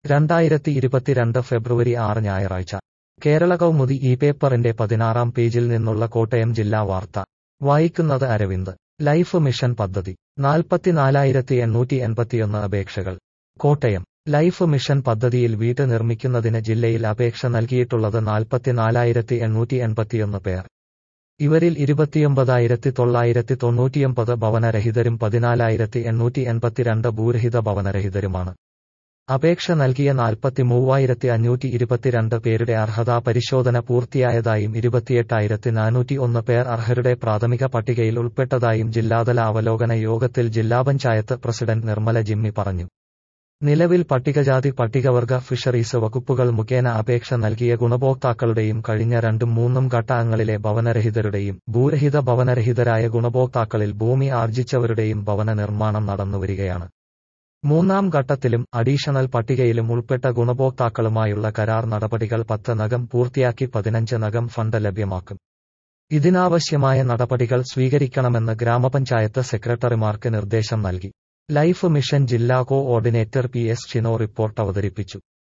രണ്ടായിരത്തി ഇരുപത്തിരണ്ട് ഫെബ്രുവരി ആറ് ഞായറാഴ്ച കേരള കൗമുദി ഈ പേപ്പറിന്റെ പതിനാറാം പേജിൽ നിന്നുള്ള കോട്ടയം ജില്ലാ വാർത്ത വായിക്കുന്നത് അരവിന്ദ് ലൈഫ് മിഷൻ പദ്ധതി നാൽപ്പത്തിനാലായിരത്തി എണ്ണൂറ്റി എൺപത്തിയൊന്ന് അപേക്ഷകൾ കോട്ടയം ലൈഫ് മിഷൻ പദ്ധതിയിൽ വീട് നിർമ്മിക്കുന്നതിന് ജില്ലയിൽ അപേക്ഷ നൽകിയിട്ടുള്ളത് നാൽപ്പത്തിനാലായിരത്തി എണ്ണൂറ്റി എൺപത്തിയൊന്ന് പേർ ഇവരിൽ ഇരുപത്തിയൊമ്പതായിരത്തി തൊള്ളായിരത്തി തൊണ്ണൂറ്റിയൊമ്പത് ഭവനരഹിതരും പതിനാലായിരത്തി എണ്ണൂറ്റി എൺപത്തിരണ്ട് ഭൂരഹിത ഭവനരഹിതരുമാണ് അപേക്ഷ നൽകിയ നാൽപ്പത്തി മൂവായിരത്തി അഞ്ഞൂറ്റി ഇരുപത്തിരണ്ട് പേരുടെ അർഹതാ പരിശോധന പൂർത്തിയായതായും ഇരുപത്തിയെട്ടായിരത്തി നാനൂറ്റി ഒന്ന് പേർ അർഹരുടെ പ്രാഥമിക പട്ടികയിൽ ഉൾപ്പെട്ടതായും ജില്ലാതല അവലോകന യോഗത്തിൽ ജില്ലാ പഞ്ചായത്ത് പ്രസിഡന്റ് നിർമ്മല ജിമ്മി പറഞ്ഞു നിലവിൽ പട്ടികജാതി പട്ടികവർഗ ഫിഷറീസ് വകുപ്പുകൾ മുഖേന അപേക്ഷ നൽകിയ ഗുണഭോക്താക്കളുടെയും കഴിഞ്ഞ രണ്ടും മൂന്നും ഘട്ടങ്ങളിലെ ഭവനരഹിതരുടെയും ഭൂരഹിത ഭവനരഹിതരായ ഗുണഭോക്താക്കളിൽ ഭൂമി ആർജിച്ചവരുടെയും ഭവന നിർമ്മാണം നടന്നുവരികയാണ് മൂന്നാം ഘട്ടത്തിലും അഡീഷണൽ പട്ടികയിലും ഉൾപ്പെട്ട ഗുണഭോക്താക്കളുമായുള്ള കരാർ നടപടികൾ പത്ത് നകം പൂർത്തിയാക്കി പതിനഞ്ച് നകം ഫണ്ട് ലഭ്യമാക്കും ഇതിനാവശ്യമായ നടപടികൾ സ്വീകരിക്കണമെന്ന് ഗ്രാമപഞ്ചായത്ത് സെക്രട്ടറിമാർക്ക് നിർദ്ദേശം നൽകി ലൈഫ് മിഷൻ ജില്ലാ കോ ഓർഡിനേറ്റർ പി എസ് ചിനോ റിപ്പോർട്ട് അവതരിപ്പിച്ചു